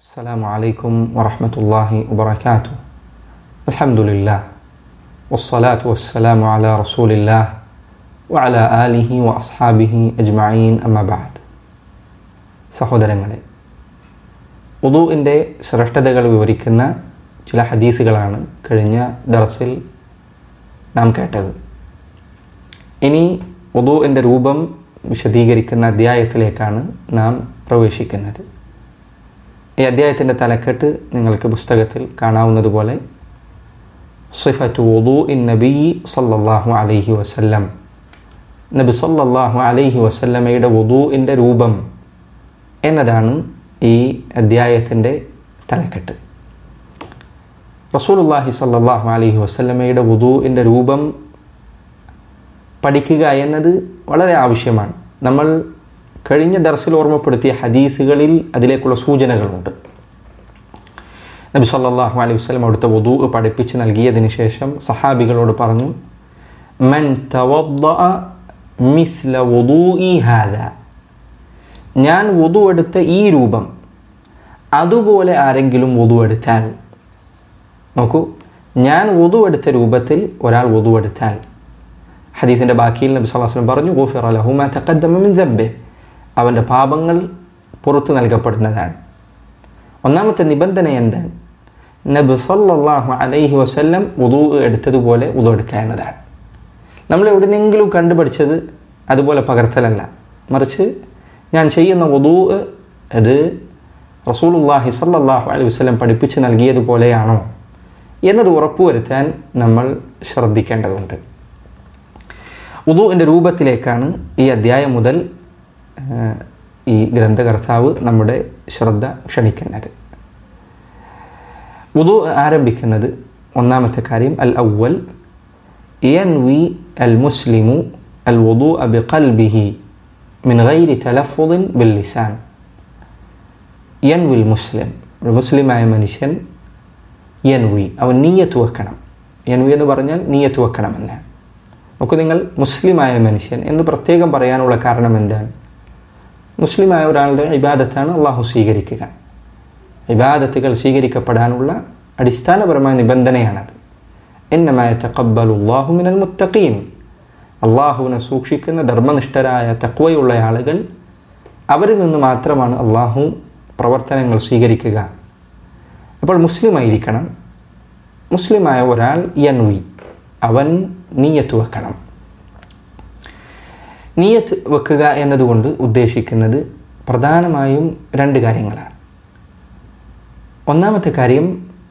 السلام عليكم ورحمة الله وبركاته الحمد لله والصلاة والسلام على رسول الله وعلى آله وأصحابه أجمعين أما بعد സഹോദരങ്ങളെ ഉദുവിൻ്റെ ശ്രേഷ്ഠതകൾ വിവരിക്കുന്ന ചില ഹദീസുകളാണ് കഴിഞ്ഞ ദർസിൽ നാം കേട്ടത് ഇനി ഉദുവിൻ്റെ രൂപം വിശദീകരിക്കുന്ന അധ്യായത്തിലേക്കാണ് നാം പ്രവേശിക്കുന്നത് ഈ അധ്യായത്തിൻ്റെ തലക്കെട്ട് നിങ്ങൾക്ക് പുസ്തകത്തിൽ കാണാവുന്നതുപോലെ സിഫത്ത് ഉദു ഇൻ നബി സല്ലല്ലാഹു അലൈഹി വസല്ലം നബി സല്ലല്ലാഹു അലൈഹി വസല്ലമയുടെ വുദൂഇൻ്റെ രൂപം എന്നതാണ് ഈ അധ്യായത്തിൻ്റെ തലക്കെട്ട് റസൂലുള്ളാഹി സല്ലല്ലാഹു അലൈഹി വസല്ലമയുടെ വുദൂഇൻ്റെ രൂപം പഠിക്കുക എന്നത് വളരെ ആവശ്യമാണ് നമ്മൾ കഴിഞ്ഞ ദർസിൽ ഓർമ്മപ്പെടുത്തിയ ഹദീസുകളിൽ അതിലേക്കുള്ള സൂചനകളുണ്ട് നബി സല്ലല്ലാഹു അലൈഹി വസല്ലം അവിടുത്തെ വുദൂ പഠിപ്പിച്ച് നൽകിയതിന് ശേഷം സഹാബികളോട് പറഞ്ഞു മൻ തവദ്ദഅ മിസ്ല വുദൂഇ ഹാദ ഞാൻ വുദു എടുത്ത ഈ രൂപം അതുപോലെ ആരെങ്കിലും വുദു എടുത്താൽ നോക്കൂ ഞാൻ വുദു എടുത്ത രൂപത്തിൽ ഒരാൾ വുദു എടുത്താൽ ഹദീസിൻ്റെ ബാക്കിയിൽ നബി സല്ലല്ലാഹു അലൈഹി വസല്ലം പറഞ്ഞു ഗുഫിറ ലഹു മാ തഖദ്ദമ മിൻ ദബ്ബിഹി അവൻ്റെ പാപങ്ങൾ പുറത്തു നൽകപ്പെടുന്നതാണ് ഒന്നാമത്തെ നിബന്ധന എന്താണ് നബി സല്ലല്ലാഹു അലൈഹി വസല്ലം ഉദു എടുത്തതുപോലെ ഉദു എടുക്കുക എന്നതാണ് നമ്മൾ എവിടെന്നെങ്കിലും കണ്ടുപഠിച്ചത് അതുപോലെ പകർത്തലല്ല മറിച്ച് ഞാൻ ചെയ്യുന്ന ഉദു അത് റസൂലുള്ളാഹി സല്ലല്ലാഹു അലൈഹി വസല്ലം പഠിപ്പിച്ച് നൽകിയതുപോലെയാണോ എന്നത് ഉറപ്പുവരുത്താൻ നമ്മൾ ശ്രദ്ധിക്കേണ്ടതുണ്ട് ഉദുവിൻ്റെ രൂപത്തിലേക്കാണ് ഈ അധ്യായം മുതൽ ഈ ഗ്രന്ഥകർത്താവ് നമ്മുടെ ശ്രദ്ധ ക്ഷണിക്കുന്നത് ഉദു ആരംഭിക്കുന്നത് ഒന്നാമത്തെ കാര്യം അൽ അവൽ ينوي المسلم الوضوء بقلبه من غير تلفظ باللسان ينوي المسلم മുസ്ലിമായ മനുഷ്യൻ യൻവി അവൻ നീയത്ത് വെക്കണം യൻവി എന്ന് പറഞ്ഞാൽ നീയത്ത് വെക്കണം എന്നാണ് നോക്കൂ നിങ്ങൾ മുസ്ലിമായ മനുഷ്യൻ എന്ന് പ്രത്യേകം പറയാനുള്ള കാരണം എന്താണ് മുസ്ലിമായ ഒരാളുടെ ഇബാദത്താണ് അള്ളാഹു സ്വീകരിക്കുക ഇബാദത്തുകൾ സ്വീകരിക്കപ്പെടാനുള്ള അടിസ്ഥാനപരമായ നിബന്ധനയാണത് എന്നമായ തക്കബലുല്ലാഹു മിനൽ മുത്തഖീൻ അള്ളാഹുവിനെ സൂക്ഷിക്കുന്ന ധർമ്മനിഷ്ഠരായ തക്വയുള്ള ആളുകൾ അവരിൽ നിന്ന് മാത്രമാണ് അള്ളാഹു പ്രവർത്തനങ്ങൾ സ്വീകരിക്കുക അപ്പോൾ മുസ്ലിമായിരിക്കണം മുസ്ലിമായ ഒരാൾ യൻവി അവൻ നീയത്ത് വെക്കണം നീയത്ത് വെക്കുക എന്നതുകൊണ്ട് ഉദ്ദേശിക്കുന്നത് പ്രധാനമായും രണ്ട് കാര്യങ്ങളാണ് ഒന്നാമത്തെ കാര്യം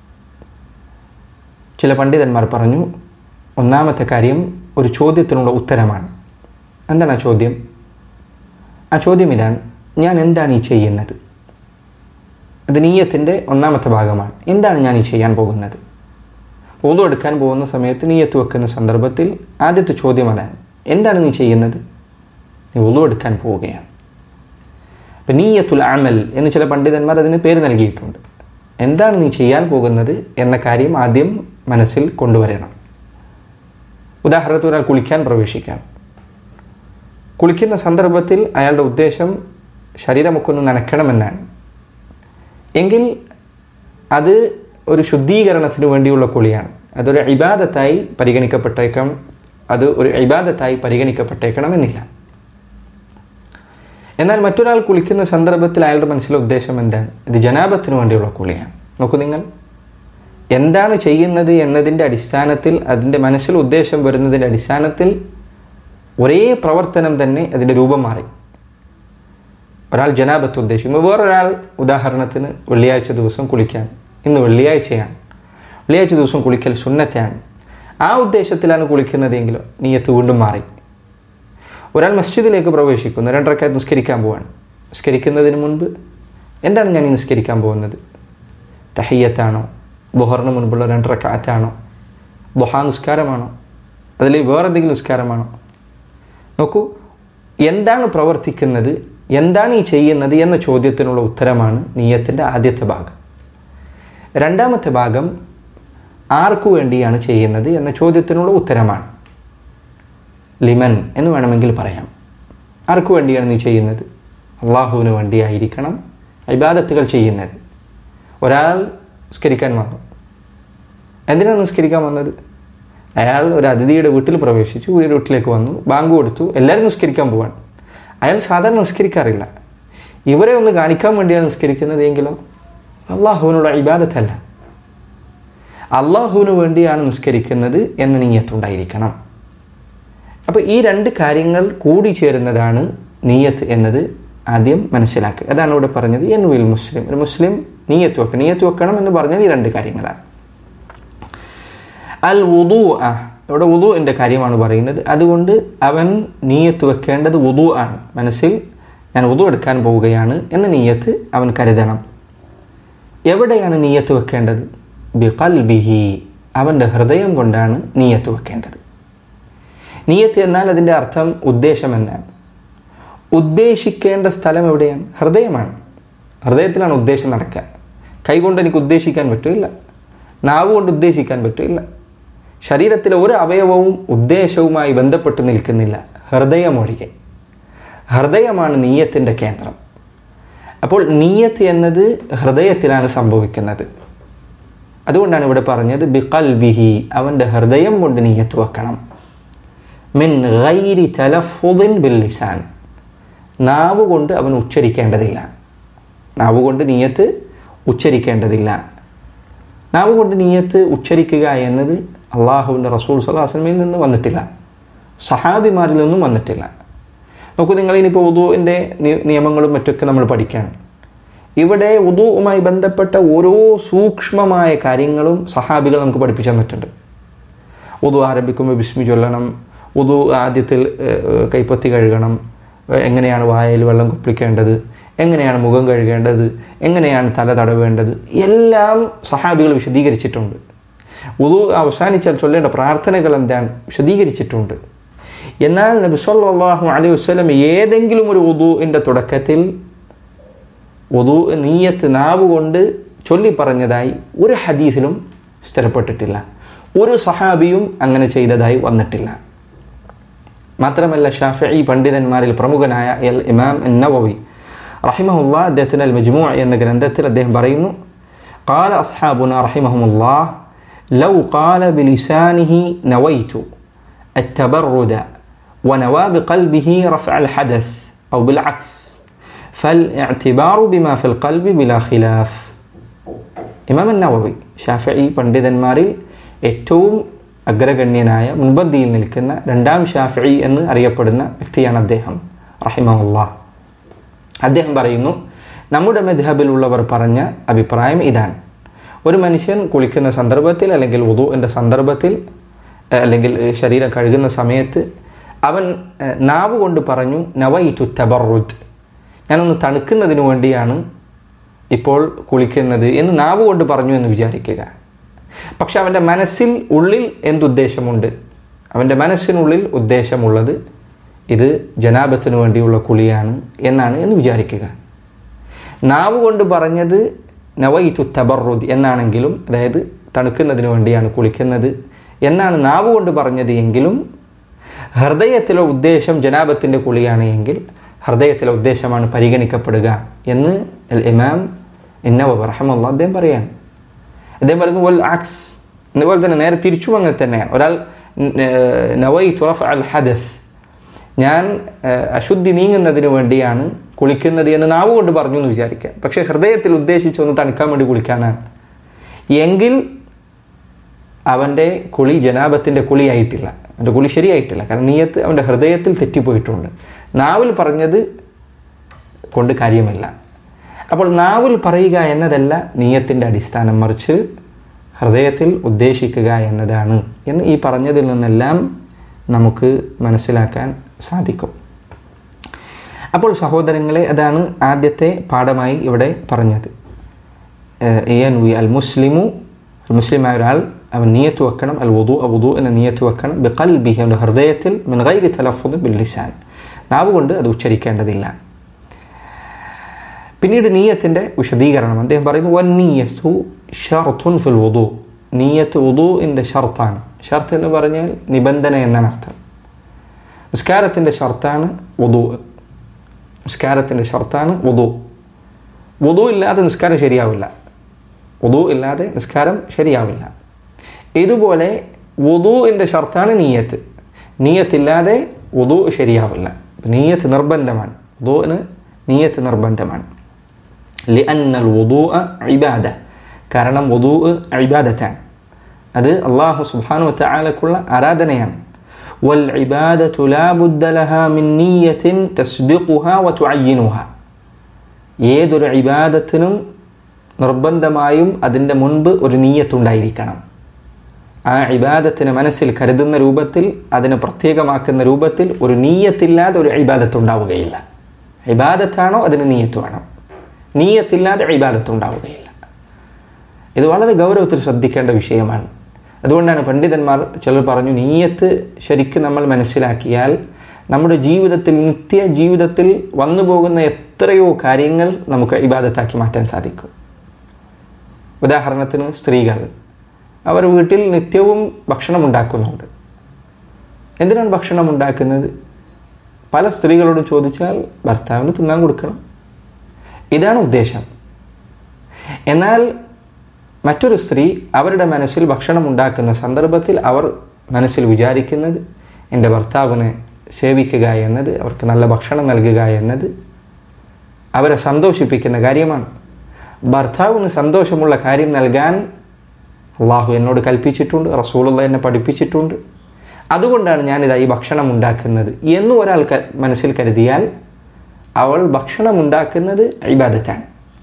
ചില പണ്ഡിതന്മാർ പറഞ്ഞു ഒന്നാമത്തെ കാര്യം ഒരു ചോദ്യത്തിനുള്ള ഉത്തരമാണ് എന്താണ് ആ ചോദ്യം ആ ചോദ്യം ഇതാണ് ഞാൻ എന്താണ് ഈ ചെയ്യുന്നത് അത് നീയത്തിൻ്റെ ഒന്നാമത്തെ ഭാഗമാണ് എന്താണ് ഞാൻ ഈ ചെയ്യാൻ പോകുന്നത് ഓതു എടുക്കാൻ പോകുന്ന സമയത്ത് നീയത്ത് വെക്കുന്ന സന്ദർഭത്തിൽ ആദ്യത്തെ ചോദ്യം അതാണ് എന്താണ് നീ ചെയ്യുന്നത് നീ ഒതു എടുക്കാൻ പോവുകയാണ് അപ്പം നീയത്തുൽ അമൽ എന്ന് ചില പണ്ഡിതന്മാർ അതിന് പേര് നൽകിയിട്ടുണ്ട് എന്താണ് നീ ചെയ്യാൻ പോകുന്നത് എന്ന കാര്യം ആദ്യം മനസ്സിൽ കൊണ്ടുവരണം ഉദാഹരണത്തിന് ഒരാൾ കുളിക്കാൻ പ്രവേശിക്കാം കുളിക്കുന്ന സന്ദർഭത്തിൽ അയാളുടെ ഉദ്ദേശം ശരീരമൊക്കെ ഒന്ന് നനയ്ക്കണമെന്നാണ് എങ്കിൽ അത് ഒരു ശുദ്ധീകരണത്തിന് വേണ്ടിയുള്ള കുളിയാണ് അതൊരു ഇബാദത്തായി പരിഗണിക്കപ്പെട്ടേക്കാം അത് ഒരു ഇബാദത്തായി പരിഗണിക്കപ്പെട്ടേക്കണം എന്നില്ല എന്നാൽ മറ്റൊരാൾ കുളിക്കുന്ന സന്ദർഭത്തിൽ അയാളുടെ മനസ്സിലെ ഉദ്ദേശം എന്താണ് ഇത് ജനാപത്തിന് വേണ്ടിയുള്ള കുളിയാണ് നോക്കൂ നിങ്ങൾ എന്താണ് ചെയ്യുന്നത് എന്നതിൻ്റെ അടിസ്ഥാനത്തിൽ അതിൻ്റെ മനസ്സിൽ ഉദ്ദേശം വരുന്നതിൻ്റെ അടിസ്ഥാനത്തിൽ ഒരേ പ്രവർത്തനം തന്നെ അതിൻ്റെ രൂപം മാറി ഒരാൾ ജനാപത്ത് ഉദ്ദേശിക്കുമ്പോൾ വേറൊരാൾ ഉദാഹരണത്തിന് വെള്ളിയാഴ്ച ദിവസം കുളിക്കാൻ ഇന്ന് വെള്ളിയാഴ്ചയാണ് വെള്ളിയാഴ്ച ദിവസം കുളിക്കൽ സുന്നത്താണ് ആ ഉദ്ദേശത്തിലാണ് കുളിക്കുന്നതെങ്കിലോ നീയത്ത് വീണ്ടും മാറി ഒരാൾ മസ്ജിദിലേക്ക് പ്രവേശിക്കുന്നു രണ്ടരക്കാർ നിസ്കരിക്കാൻ പോവാണ് നിസ്കരിക്കുന്നതിന് മുൻപ് എന്താണ് ഞാൻ ഈ നിസ്കരിക്കാൻ പോകുന്നത് തഹയ്യത്താണോ ദുഹറിന് മുൻപുള്ള രണ്ടരക്കാറ്റാണോ ദുഹാ നിസ്കാരമാണോ അതിൽ വേറെ എന്തെങ്കിലും നിസ്കാരമാണോ നോക്കൂ എന്താണ് പ്രവർത്തിക്കുന്നത് എന്താണ് ഈ ചെയ്യുന്നത് എന്ന ചോദ്യത്തിനുള്ള ഉത്തരമാണ് നീയത്തിൻ്റെ ആദ്യത്തെ ഭാഗം രണ്ടാമത്തെ ഭാഗം ആർക്കു വേണ്ടിയാണ് ചെയ്യുന്നത് എന്ന ചോദ്യത്തിനുള്ള ഉത്തരമാണ് ലിമൻ എന്ന് വേണമെങ്കിൽ പറയാം ആർക്കു വേണ്ടിയാണ് നീ ചെയ്യുന്നത് അള്ളാഹുവിന് വേണ്ടിയായിരിക്കണം ഇബാദത്തുകൾ ചെയ്യുന്നത് ഒരാൾ നിസ്കരിക്കാൻ വന്നു എന്തിനാണ് നിസ്കരിക്കാൻ വന്നത് അയാൾ ഒരു അതിഥിയുടെ വീട്ടിൽ പ്രവേശിച്ചു ഒരു വീട്ടിലേക്ക് വന്നു ബാങ്ക് കൊടുത്തു എല്ലാവരും നിസ്കരിക്കാൻ പോവാണ് അയാൾ സാധാരണ നിസ്കരിക്കാറില്ല ഇവരെ ഒന്ന് കാണിക്കാൻ വേണ്ടിയാണ് നിസ്കരിക്കുന്നത് എങ്കിലോ അള്ളാഹുവിനുള്ള ഇബാദത്തല്ല അള്ളാഹുവിന് വേണ്ടിയാണ് നിസ്കരിക്കുന്നത് എന്ന നീയത്തുണ്ടായിരിക്കണം അപ്പോൾ ഈ രണ്ട് കാര്യങ്ങൾ കൂടി ചേരുന്നതാണ് നീയത്ത് എന്നത് ആദ്യം മനസ്സിലാക്കുക അതാണ് ഇവിടെ പറഞ്ഞത് എന്നുവിൽ മുസ്ലിം ഒരു മുസ്ലിം നീയത്ത് വെക്കണം നീയത്ത് വെക്കണം എന്ന് പറഞ്ഞത് ഈ രണ്ട് കാര്യങ്ങളാണ് അൽ വുദു ആ ഇവിടെ വുദു എൻ്റെ കാര്യമാണ് പറയുന്നത് അതുകൊണ്ട് അവൻ നീയത്ത് വെക്കേണ്ടത് വുദു ആണ് മനസ്സിൽ ഞാൻ വുദു എടുക്കാൻ പോവുകയാണ് എന്ന നീയത്ത് അവൻ കരുതണം എവിടെയാണ് നീയത്ത് വെക്കേണ്ടത് ബിഖൽ ബിഹി അവൻ്റെ ഹൃദയം കൊണ്ടാണ് നീയത്ത് വെക്കേണ്ടത് നീയത്ത് എന്നാൽ അതിൻ്റെ അർത്ഥം ഉദ്ദേശം എന്നാണ് ഉദ്ദേശിക്കേണ്ട സ്ഥലം എവിടെയാണ് ഹൃദയമാണ് ഹൃദയത്തിലാണ് ഉദ്ദേശം നടക്കുക കൈകൊണ്ട് എനിക്ക് ഉദ്ദേശിക്കാൻ പറ്റില്ല നാവ് കൊണ്ട് ഉദ്ദേശിക്കാൻ പറ്റില്ല ശരീരത്തിലെ ഒരു അവയവവും ഉദ്ദേശവുമായി ബന്ധപ്പെട്ട് നിൽക്കുന്നില്ല ഹൃദയമൊഴികെ ഹൃദയമാണ് നീയത്തിൻ്റെ കേന്ദ്രം അപ്പോൾ നീയത്ത് എന്നത് ഹൃദയത്തിലാണ് സംഭവിക്കുന്നത് അതുകൊണ്ടാണ് ഇവിടെ പറഞ്ഞത് ബിഖൽ ബിഹി അവൻ്റെ ഹൃദയം കൊണ്ട് നീയത്ത് വെക്കണം മിൻ ഗൈരി തലഫുദിൻ ബിൽ ലിസാൻ നാവ് കൊണ്ട് അവൻ ഉച്ചരിക്കേണ്ടതില്ല നാവ് കൊണ്ട് നീയത്ത് ഉച്ചരിക്കേണ്ടതില്ല നാവ് കൊണ്ട് നീയത്ത് ഉച്ചരിക്കുക എന്നത് അള്ളാഹുവിൻ്റെ റസൂൽ സലാസ്ലമിൽ നിന്ന് വന്നിട്ടില്ല സഹാബിമാരിൽ നിന്നും വന്നിട്ടില്ല നോക്കൂ നിങ്ങൾ ഇനിയിപ്പോൾ ഉദുവിൻ്റെ നിയമങ്ങളും മറ്റൊക്കെ നമ്മൾ പഠിക്കുകയാണ് ഇവിടെ ഉദുവുമായി ബന്ധപ്പെട്ട ഓരോ സൂക്ഷ്മമായ കാര്യങ്ങളും സഹാബികൾ നമുക്ക് പഠിപ്പിച്ചു തന്നിട്ടുണ്ട് ഉദു ആരംഭിക്കുമ്പോൾ ബിസ്മി ചൊല്ലണം ഉദു ആദ്യത്തിൽ കൈപ്പത്തി കഴുകണം എങ്ങനെയാണ് വായയിൽ വെള്ളം കുപ്പിക്കേണ്ടത് എങ്ങനെയാണ് മുഖം കഴുകേണ്ടത് എങ്ങനെയാണ് തല തടവേണ്ടത് എല്ലാം സഹാബികൾ വിശദീകരിച്ചിട്ടുണ്ട് ഉദു അവസാനിച്ചാൽ ചൊല്ലേണ്ട പ്രാർത്ഥനകൾ എന്താണ് വിശദീകരിച്ചിട്ടുണ്ട് എന്നാൽ നബി സല്ലല്ലാഹു അലൈഹി വസല്ലം ഏതെങ്കിലും ഒരു ഉദുവിൻ്റെ തുടക്കത്തിൽ ഉദു നീയത്ത് നാവ് കൊണ്ട് ചൊല്ലി പറഞ്ഞതായി ഒരു ഹദീസിലും സ്ഥിരപ്പെട്ടിട്ടില്ല ഒരു സഹാബിയും അങ്ങനെ ചെയ്തതായി വന്നിട്ടില്ല മാത്രമല്ല ഷാഫി പണ്ഡിതന്മാരിൽ പ്രമുഖനായ എൽ ഇമാം നവവി റഹിമഹുല്ല അദ്ദേഹത്തിന് അൽ മജ്മൂ എന്ന ഗ്രന്ഥത്തിൽ അദ്ദേഹം പറയുന്നു قال أصحابنا رحمهم الله لو قال بلسانه نويت التبرد ونوى بقلبه رفع الحدث أو بالعكس فالاعتبار بما في القلب بلا خلاف ഇമാം നവവി ഷാഫി പണ്ഡിതന്മാരിൽ ഏറ്റവും അഗ്രഗണ്യനായ മുൻപന്തിയിൽ നിൽക്കുന്ന രണ്ടാം ഷാഫി എന്ന് അറിയപ്പെടുന്ന വ്യക്തിയാണ് അദ്ദേഹം റഹിമുല്ല അദ്ദേഹം പറയുന്നു നമ്മുടെ മെദ്ഹബിലുള്ളവർ പറഞ്ഞ അഭിപ്രായം ഇതാണ് ഒരു മനുഷ്യൻ കുളിക്കുന്ന സന്ദർഭത്തിൽ അല്ലെങ്കിൽ ഉദുവിൻ്റെ സന്ദർഭത്തിൽ അല്ലെങ്കിൽ ശരീരം കഴുകുന്ന സമയത്ത് അവൻ നാവ് കൊണ്ട് പറഞ്ഞു നവൈതു തബറുദ് ഞാനൊന്ന് തണുക്കുന്നതിന് വേണ്ടിയാണ് ഇപ്പോൾ കുളിക്കുന്നത് എന്ന് നാവ് കൊണ്ട് പറഞ്ഞു എന്ന് വിചാരിക്കുക പക്ഷെ അവൻ്റെ മനസ്സിൽ ഉള്ളിൽ എന്തുദ്ദേശമുണ്ട് അവൻ്റെ മനസ്സിനുള്ളിൽ ഉദ്ദേശമുള്ളത് ഇത് ജനാബത്തിന് വേണ്ടിയുള്ള കുളിയാണ് എന്നാണ് എന്ന് വിചാരിക്കുക നാവ് കൊണ്ട് പറഞ്ഞത് നവൈതു തബറുദ് എന്നാണെങ്കിലും അതായത് തണുക്കുന്നതിന് വേണ്ടിയാണ് കുളിക്കുന്നത് എന്നാണ് നാവ് കൊണ്ട് പറഞ്ഞത് എങ്കിലും ഹൃദയത്തിലെ ഉദ്ദേശം ജനാബത്തിൻ്റെ കുളിയാണ് എങ്കിൽ ഹൃദയത്തിലെ ഉദ്ദേശമാണ് പരിഗണിക്കപ്പെടുക എന്ന് ഇമാം ഇന്നവ റഹമുള്ള അദ്ദേഹം പറയാണ് അദ്ദേഹം പറയുന്നു വൽ ആക്സ് അതുപോലെ തന്നെ നേരെ തിരിച്ചും അങ്ങനെ തന്നെയാണ് ഒരാൾ നവൈ തുറഫ് അൽ ഹദസ് ഞാൻ അശുദ്ധി നീങ്ങുന്നതിന് വേണ്ടിയാണ് കുളിക്കുന്നത് എന്ന് നാവ് കൊണ്ട് പറഞ്ഞു എന്ന് വിചാരിക്കുക പക്ഷേ ഹൃദയത്തിൽ ഉദ്ദേശിച്ച് ഒന്ന് തണുക്കാൻ വേണ്ടി കുളിക്കാനാണ് എങ്കിൽ അവൻ്റെ കുളി ജനാബത്തിൻ്റെ കുളിയായിട്ടില്ല അവൻ്റെ കുളി ശരിയായിട്ടില്ല കാരണം നീയത്ത് അവൻ്റെ ഹൃദയത്തിൽ തെറ്റിപ്പോയിട്ടുണ്ട് നാവിൽ പറഞ്ഞത് കൊണ്ട് കാര്യമില്ല അപ്പോൾ നാവിൽ പറയുക എന്നതല്ല നീയത്തിൻ്റെ അടിസ്ഥാനം മറിച്ച് ഹൃദയത്തിൽ ഉദ്ദേശിക്കുക എന്നതാണ് എന്ന് ഈ പറഞ്ഞതിൽ നിന്നെല്ലാം നമുക്ക് മനസ്സിലാക്കാൻ സാധിക്കും അപ്പോൾ സഹോദരങ്ങളെ അതാണ് ആദ്യത്തെ പാഠമായി ഇവിടെ പറഞ്ഞത് അൽ മുസ്ലിമു മുസ്ലിമായ ഒരാൾ അവൻ നീയത്ത് വെക്കണം അൽ വുദു വുദു എന്ന നീയത്ത് വെക്കണം ബിഖൽ ബിഹി അവൻ്റെ ഹൃദയത്തിൽ മിൻ ഗൈരി തലഫുദ് ബിൽ ലിസാൻ നാവ് കൊണ്ട് അത് ഉച്ചരിക്കേണ്ടതില്ല പിന്നീട് നീയത്തിൻ്റെ വിശദീകരണം അദ്ദേഹം പറയുന്നു വൻ നീയത്തു ഷർത്തുൻ ഫിൽ വുദു നീയത്ത് വുദുവിൻ്റെ ഷർത്താണ് ഷർത്ത് എന്ന് പറഞ്ഞാൽ നിബന്ധന എന്നാണ് അർത്ഥം നിസ്കാരത്തിൻ്റെ ഷർത്താണ് വുദു നിസ്കാരത്തിൻ്റെ ഷർത്താണ് വുദു വുദു ഇല്ലാതെ നിസ്കാരം ശരിയാവില്ല വുദു ഇല്ലാതെ നിസ്കാരം ശരിയാവില്ല ഇതുപോലെ വുദുവിൻ്റെ ഷർത്താണ് നീയത്ത് നീയത്തില്ലാതെ വുദു ശരിയാവില്ല നീയത്ത് നിർബന്ധമാണ് വുദുവിന് നീയത്ത് നിർബന്ധമാണ് لأن الوضوء عبادة കാരണം വുദു ഇബാദത്താണ് അത് അള്ളാഹു സുബ്ഹാനു വതആലക്കുള്ള ആരാധനയാണ് والعبادة لا بد لها من نية تسبقها وتعينها ഏതൊരു ഇബാദത്തിനും നിർബന്ധമായും അതിൻ്റെ മുൻപ് ഒരു നീയത്തുണ്ടായിരിക്കണം ആ ഇബാദത്തിനെ മനസ്സിൽ കരുതുന്ന രൂപത്തിൽ അതിനെ പ്രത്യേകമാക്കുന്ന രൂപത്തിൽ ഒരു നീയത്തില്ലാതെ ഒരു ഇബാദത്ത് ഉണ്ടാവുകയില്ല ഇബാദത്താണോ അതിന് നീയത്ത് വേണം നീയത്തില്ലാതെ ഇബാദത്ത് ഉണ്ടാവുകയില്ല ഇത് വളരെ ഗൗരവത്തിൽ ശ്രദ്ധിക്കേണ്ട വിഷയമാണ് അതുകൊണ്ടാണ് പണ്ഡിതന്മാർ ചിലർ പറഞ്ഞു നീയത്ത് ശരിക്കും നമ്മൾ മനസ്സിലാക്കിയാൽ നമ്മുടെ ജീവിതത്തിൽ നിത്യ ജീവിതത്തിൽ വന്നു പോകുന്ന എത്രയോ കാര്യങ്ങൾ നമുക്ക് ഇബാദത്താക്കി മാറ്റാൻ സാധിക്കും ഉദാഹരണത്തിന് സ്ത്രീകൾ അവർ വീട്ടിൽ നിത്യവും ഭക്ഷണം ഉണ്ടാക്കുന്നുണ്ട് എന്തിനാണ് ഭക്ഷണം ഉണ്ടാക്കുന്നത് പല സ്ത്രീകളോട് ചോദിച്ചാൽ ഭർത്താവിന് തിന്നാൻ കൊടുക്കണം ഇതാണ് ഉദ്ദേശം എന്നാൽ മറ്റൊരു സ്ത്രീ അവരുടെ മനസ്സിൽ ഭക്ഷണം ഉണ്ടാക്കുന്ന സന്ദർഭത്തിൽ അവർ മനസ്സിൽ വിചാരിക്കുന്നത് എൻ്റെ ഭർത്താവിനെ സേവിക്കുക എന്നത് അവർക്ക് നല്ല ഭക്ഷണം നൽകുക എന്നത് അവരെ സന്തോഷിപ്പിക്കുന്ന കാര്യമാണ് ഭർത്താവിന് സന്തോഷമുള്ള കാര്യം നൽകാൻ അള്ളാഹു എന്നോട് കൽപ്പിച്ചിട്ടുണ്ട് റസൂലുള്ള എന്നെ പഠിപ്പിച്ചിട്ടുണ്ട് അതുകൊണ്ടാണ് ഞാനിതാ ഈ ഭക്ഷണം ഉണ്ടാക്കുന്നത് എന്ന് ഒരാൾ മനസ്സിൽ കരുതിയാൽ അവൾ ഭക്ഷണം ഉണ്ടാക്കുന്നത് ഇബാദത്താണ്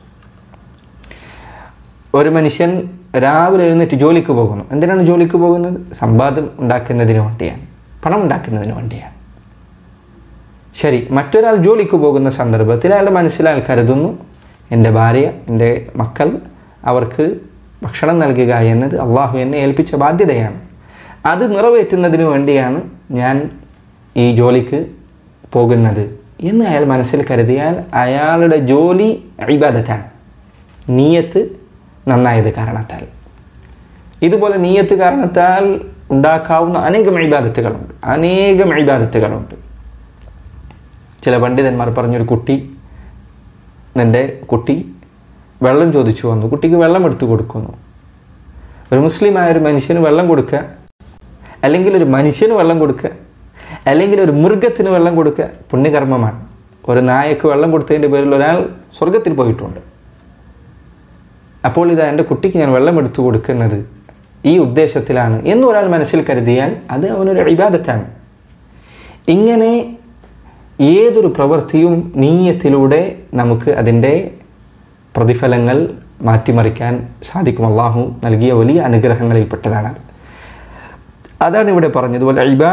ഒരു മനുഷ്യൻ രാവിലെ എഴുന്നേറ്റ് ജോലിക്ക് പോകുന്നു എന്തിനാണ് ജോലിക്ക് പോകുന്നത് സമ്പാദ്യം ഉണ്ടാക്കുന്നതിന് വേണ്ടിയാണ് പണം ഉണ്ടാക്കുന്നതിന് വേണ്ടിയാണ് ശരി മറ്റൊരാൾ ജോലിക്ക് പോകുന്ന സന്ദർഭത്തിൽ അയാളുടെ മനസ്സിൽ അയാൾ കരുതുന്നു എൻ്റെ ഭാര്യ എൻ്റെ മക്കൾ അവർക്ക് ഭക്ഷണം നൽകുക എന്നത് അള്ളാഹു എന്നെ ഏൽപ്പിച്ച ബാധ്യതയാണ് അത് നിറവേറ്റുന്നതിന് വേണ്ടിയാണ് ഞാൻ ഈ ജോലിക്ക് പോകുന്നത് എന്ന് അയാൾ മനസ്സിൽ കരുതിയാൽ അയാളുടെ ജോലി ഇബാദത്താണ് നീയത്ത് നന്നായത് കാരണത്താൽ ഇതുപോലെ നീയത്ത് കാരണത്താൽ ഉണ്ടാക്കാവുന്ന അനേകം ഇബാദത്തുകളുണ്ട് അനേകം ഇബാദത്തുകളുണ്ട് ചില പണ്ഡിതന്മാർ പറഞ്ഞൊരു കുട്ടി എൻ്റെ കുട്ടി വെള്ളം ചോദിച്ചു വന്നു കുട്ടിക്ക് വെള്ളം എടുത്തു കൊടുക്കുന്നു ഒരു മുസ്ലിമായ ഒരു മനുഷ്യന് വെള്ളം കൊടുക്കുക അല്ലെങ്കിൽ ഒരു മനുഷ്യന് വെള്ളം കൊടുക്കുക അല്ലെങ്കിൽ ഒരു മൃഗത്തിന് വെള്ളം കൊടുക്കുക പുണ്യകർമ്മമാണ് ഒരു നായക്ക് വെള്ളം കൊടുത്തതിൻ്റെ പേരിൽ ഒരാൾ സ്വർഗത്തിൽ പോയിട്ടുണ്ട് അപ്പോൾ ഇതാ എൻ്റെ കുട്ടിക്ക് ഞാൻ വെള്ളം എടുത്തു കൊടുക്കുന്നത് ഈ ഉദ്ദേശത്തിലാണ് എന്ന് ഒരാൾ മനസ്സിൽ കരുതിയാൽ അത് അവനൊരു ഇബാദത്താണ് ഇങ്ങനെ ഏതൊരു പ്രവൃത്തിയും നീയത്തിലൂടെ നമുക്ക് അതിൻ്റെ പ്രതിഫലങ്ങൾ മാറ്റിമറിക്കാൻ സാധിക്കും അള്ളാഹു നൽകിയ വലിയ അനുഗ്രഹങ്ങളിൽപ്പെട്ടതാണ് അതാണ് ഇവിടെ പറഞ്ഞത്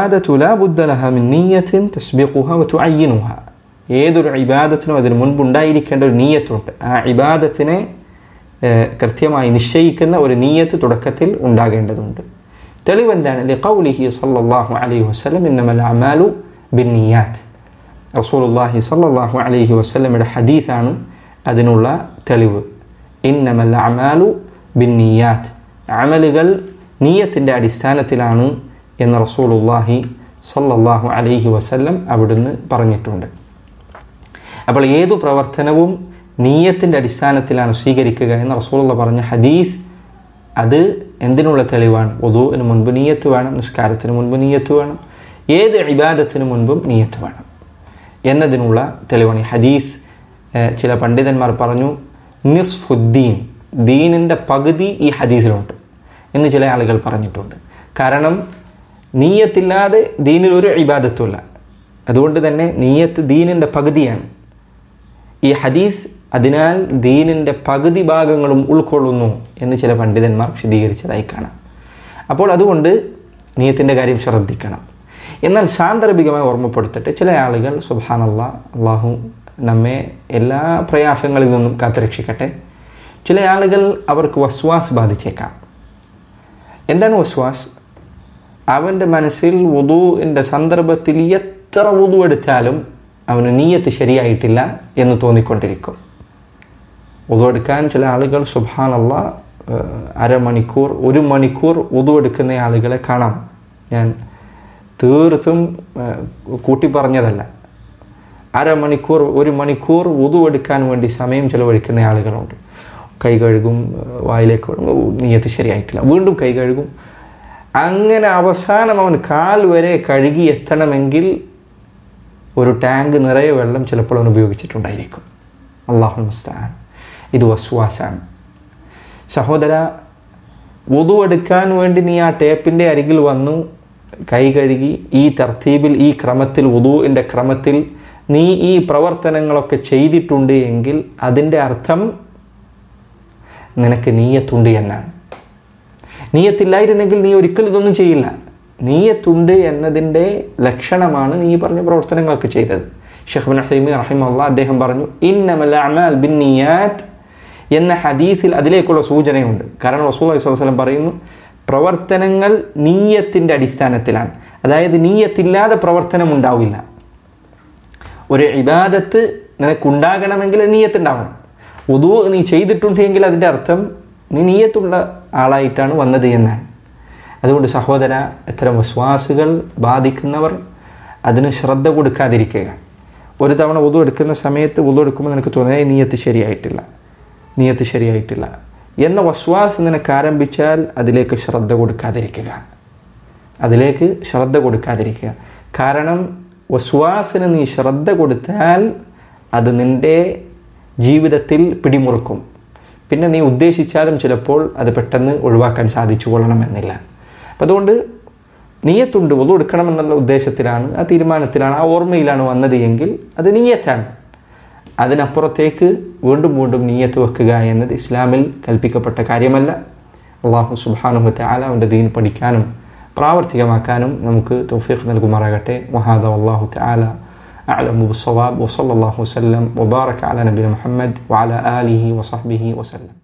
ഏതൊരു ഇബാദത്തിനും അതിന് മുൻപ് ഉണ്ടായിരിക്കേണ്ട ഒരു നീയത്തുണ്ട് ആ ഇബാദത്തിനെ കൃത്യമായി നിശ്ചയിക്കുന്ന ഒരു നീയത്ത് തുടക്കത്തിൽ ഉണ്ടാകേണ്ടതുണ്ട് തെളിവെന്താണ് ലിഖൗലിഹി സല്ലല്ലാഹു അലൈഹി വസല്ലം ഇന്നമൽ അമാലു ബിന്നിയാത്ത് റസൂലുള്ളാഹി സല്ലല്ലാഹു അലൈഹി വസല്ലമയുടെ ഹദീസാണ് അതിനുള്ള തെളിവ് ഇന്നമൽ അമാലു ബിന്നിയാത്ത് അമലുകൾ നീയത്തിൻ്റെ അടിസ്ഥാനത്തിലാണ് എന്ന് റസൂലുള്ളാഹി സല്ലല്ലാഹു അലൈഹി വസല്ലം അവിടുന്ന് പറഞ്ഞിട്ടുണ്ട് അപ്പോൾ ഏതു പ്രവർത്തനവും നീയത്തിൻ്റെ അടിസ്ഥാനത്തിലാണ് സ്വീകരിക്കുക എന്ന് റസൂലുള്ള പറഞ്ഞ ഹദീസ് അത് എന്തിനുള്ള തെളിവാണ് ഒതുവിന് മുൻപ് നീയത്ത് വേണം നിസ്കാരത്തിന് മുൻപ് നീയത്ത് വേണം ഏത് ഇബാദത്തിന് മുൻപും നീയത്ത് വേണം എന്നതിനുള്ള തെളിവാണ് ഈ ഹദീസ് ചില പണ്ഡിതന്മാർ പറഞ്ഞു നിസ്ഫുദ്ദീൻ ദീനിൻ്റെ പകുതി ഈ ഹദീസിലുണ്ട് എന്ന് ചില ആളുകൾ പറഞ്ഞിട്ടുണ്ട് കാരണം നീയത്തില്ലാതെ ദീനിൽ ഒരു ഇബാദത്തുമില്ല അതുകൊണ്ട് തന്നെ നീയത്ത് ദീനിൻ്റെ പകുതിയാണ് ഈ ഹദീസ് അതിനാൽ ദീനിൻ്റെ പകുതി ഭാഗങ്ങളും ഉൾക്കൊള്ളുന്നു എന്ന് ചില പണ്ഡിതന്മാർ വിശദീകരിച്ചതായി കാണാം അപ്പോൾ അതുകൊണ്ട് നീയത്തിൻ്റെ കാര്യം ശ്രദ്ധിക്കണം എന്നാൽ സാന്ദർഭികമായി ഓർമ്മപ്പെടുത്തട്ടെ ചില ആളുകൾ സുബാനല്ല അള്ളാഹു നമ്മെ എല്ലാ പ്രയാസങ്ങളിൽ നിന്നും കാത്തുരക്ഷിക്കട്ടെ ചില ആളുകൾ അവർക്ക് വസ്വാസ് ബാധിച്ചേക്കാം എന്താണ് വസ്വാസ് അവൻ്റെ മനസ്സിൽ വുതുവിൻ്റെ സന്ദർഭത്തിൽ എത്ര വുതു എടുത്താലും അവന് നീയത്ത് ശരിയായിട്ടില്ല എന്ന് തോന്നിക്കൊണ്ടിരിക്കും ഉതു എടുക്കാൻ ചില ആളുകൾ സുബാനല്ല അരമണിക്കൂർ ഒരു മണിക്കൂർ ഉതു എടുക്കുന്ന ആളുകളെ കാണാം ഞാൻ തീർത്തും കൂട്ടി പറഞ്ഞതല്ല അരമണിക്കൂർ ഒരു മണിക്കൂർ ഉതു എടുക്കാൻ വേണ്ടി സമയം ചെലവഴിക്കുന്ന ആളുകളുണ്ട് കൈ കഴുകും വായിലേക്ക് വിടും നീയത്ത് ശരിയായിട്ടില്ല വീണ്ടും കൈ കഴുകും അങ്ങനെ അവസാനം അവൻ കാൽ വരെ കഴുകി എത്തണമെങ്കിൽ ഒരു ടാങ്ക് നിറയെ വെള്ളം ചിലപ്പോൾ അവൻ ഉപയോഗിച്ചിട്ടുണ്ടായിരിക്കും അള്ളാഹു മുസ്താൻ ഇത് വസ്വാസാണ് സഹോദര വുതു എടുക്കാൻ വേണ്ടി നീ ആ ടേപ്പിൻ്റെ അരികിൽ വന്നു കൈ കഴുകി ഈ തർത്തീബിൽ ഈ ക്രമത്തിൽ വുതുവിൻ്റെ ക്രമത്തിൽ നീ ഈ പ്രവർത്തനങ്ങളൊക്കെ ചെയ്തിട്ടുണ്ട് എങ്കിൽ അതിൻ്റെ അർത്ഥം നിനക്ക് നീയത്തുണ്ട് എന്നാണ് നീയത്തില്ലായിരുന്നെങ്കിൽ നീ ഒരിക്കലും ഇതൊന്നും ചെയ്യില്ല നീയത്തുണ്ട് എന്നതിൻ്റെ ലക്ഷണമാണ് നീ പറഞ്ഞ പ്രവർത്തനങ്ങളൊക്കെ ചെയ്തത് ഷെഖ്ബിൻ ഹസൈമി റഹിമുള്ള അദ്ദേഹം പറഞ്ഞു ഇന്നമൽ അമാൽ ബിൻ നിയാത്ത് എന്ന ഹദീസിൽ അതിലേക്കുള്ള സൂചനയുണ്ട് കാരണം റസൂൽ അലൈഹി വസല്ലം പറയുന്നു പ്രവർത്തനങ്ങൾ നീയത്തിൻ്റെ അടിസ്ഥാനത്തിലാണ് അതായത് നീയത്തില്ലാതെ പ്രവർത്തനം ഉണ്ടാവില്ല ഒരു ഇബാദത്ത് നിനക്കുണ്ടാകണമെങ്കിൽ നീയത്തുണ്ടാവണം ഉദു നീ ചെയ്തിട്ടുണ്ടെങ്കിൽ അതിൻ്റെ അർത്ഥം നീ നീയത്തുള്ള ആളായിട്ടാണ് വന്നത് എന്നാണ് അതുകൊണ്ട് സഹോദര ഇത്തരം വിശ്വാസുകൾ ബാധിക്കുന്നവർ അതിന് ശ്രദ്ധ കൊടുക്കാതിരിക്കുക ഒരു തവണ ഉതു എടുക്കുന്ന സമയത്ത് ഉതു എടുക്കുമ്പോൾ നിനക്ക് തോന്നിയാൽ നീയത്ത് ശരിയായിട്ടില്ല നീയത്ത് ശരിയായിട്ടില്ല എന്ന വസ്വാസ് നിനക്ക് ആരംഭിച്ചാൽ അതിലേക്ക് ശ്രദ്ധ കൊടുക്കാതിരിക്കുക അതിലേക്ക് ശ്രദ്ധ കൊടുക്കാതിരിക്കുക കാരണം വസ്വാസിന് നീ ശ്രദ്ധ കൊടുത്താൽ അത് നിൻ്റെ ജീവിതത്തിൽ പിടിമുറുക്കും പിന്നെ നീ ഉദ്ദേശിച്ചാലും ചിലപ്പോൾ അത് പെട്ടെന്ന് ഒഴിവാക്കാൻ സാധിച്ചു കൊള്ളണമെന്നില്ല അപ്പം അതുകൊണ്ട് നീയത്തുണ്ട് ഒതു എടുക്കണമെന്നുള്ള ഉദ്ദേശത്തിലാണ് ആ തീരുമാനത്തിലാണ് ആ ഓർമ്മയിലാണ് വന്നത് എങ്കിൽ അത് നീയത്താണ് അതിനപ്പുറത്തേക്ക് വീണ്ടും വീണ്ടും നീയത്ത് വെക്കുക എന്നത് ഇസ്ലാമിൽ കൽപ്പിക്കപ്പെട്ട കാര്യമല്ല അള്ളാഹു സുബാനുഹത്തെ ആല അവൻ്റെ ദീൻ പഠിക്കാനും പ്രാവർത്തികമാക്കാനും നമുക്ക് തൗഫീഖ് നൽകുമാറാകട്ടെ വഹാദ അള്ളാഹു تعالى أعلم بالصواب وصلى الله وسلم وبارك على نبينا محمد وعلى آله وصحبه وسلم